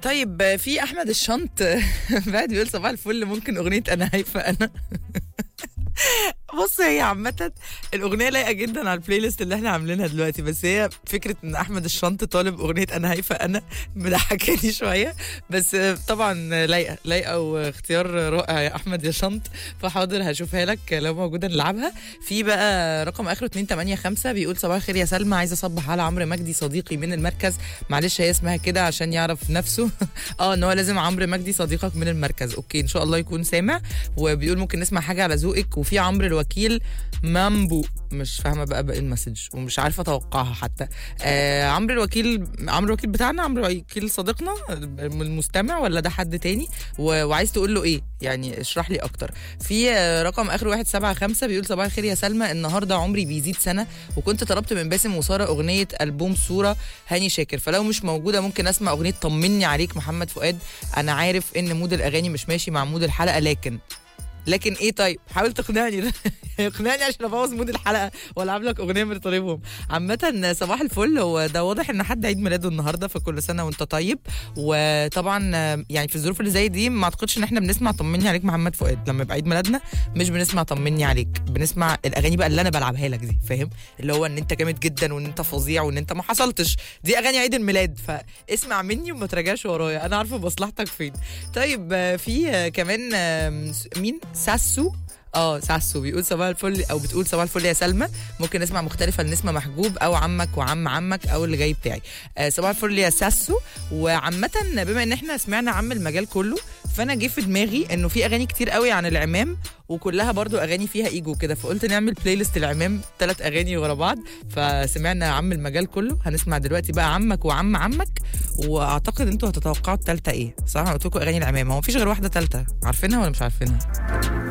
طيب آه، في احمد الشنط بعد بيقول صباح الفل ممكن اغنيه انا هايفه انا بص هي عامة الأغنية لايقة جدا على البلاي ليست اللي احنا عاملينها دلوقتي بس هي فكرة إن أحمد الشنط طالب أغنية أنا هايفة أنا مضحكاني شوية بس طبعا لايقة لايقة واختيار رائع يا أحمد يا شنط فحاضر هشوفها لك لو موجودة نلعبها في بقى رقم آخره 285 بيقول صباح الخير يا سلمى عايزة أصبح على عمرو مجدي صديقي من المركز معلش هي اسمها كده عشان يعرف نفسه اه ان هو لازم عمرو مجدي صديقك من المركز اوكي ان شاء الله يكون سامع وبيقول ممكن نسمع حاجه على ذوقك وفي عمرو الوكيل مامبو مش فاهمه بقى باقي المسج ومش عارفه اتوقعها حتى آه عمرو الوكيل عمرو الوكيل بتاعنا عمرو الوكيل صديقنا المستمع ولا ده حد تاني و... وعايز تقول له ايه يعني اشرح لي اكتر في آه، رقم اخر 175 بيقول صباح الخير يا سلمى النهارده عمري بيزيد سنه وكنت طلبت من باسم وساره اغنيه البوم صوره هاني شاكر فلو مش موجوده ممكن اسمع اغنيه طمني عليك محمد فؤاد انا عارف ان مود الاغاني مش ماشي مع مود الحلقه لكن لكن ايه طيب حاول تقنعني اقنعني عشان ابوظ مود الحلقه والعب لك اغنيه من طريقهم عامه صباح الفل هو ده واضح ان حد عيد ميلاده النهارده فكل سنه وانت طيب وطبعا يعني في الظروف اللي زي دي ما اعتقدش ان احنا بنسمع طمني عليك محمد فؤاد لما يبقى عيد ميلادنا مش بنسمع طمني عليك بنسمع الاغاني بقى اللي انا بلعبها لك دي فاهم اللي هو ان انت جامد جدا وان انت فظيع وان انت ما حصلتش دي اغاني عيد الميلاد فاسمع مني وما تراجعش ورايا انا عارفه مصلحتك فين طيب آه، في آه، كمان آه، مين ساسو اه ساسو بيقول صباح الفل او بتقول صباح الفل يا سلمى ممكن نسمع مختلفه لنسمه محجوب او عمك وعم عمك او اللي جاي بتاعي آه صباح الفل يا ساسو وعامه بما ان احنا سمعنا عم المجال كله فانا جه في دماغي انه في اغاني كتير قوي عن العمام وكلها برضو اغاني فيها ايجو كده فقلت نعمل بلاي ليست العمام ثلاث اغاني ورا بعض فسمعنا عم المجال كله هنسمع دلوقتي بقى عمك وعم عمك واعتقد انتوا هتتوقعوا الثالثه ايه صح انا قلت لكم اغاني العمام هو مفيش غير واحده ثالثه عارفينها ولا مش عارفينها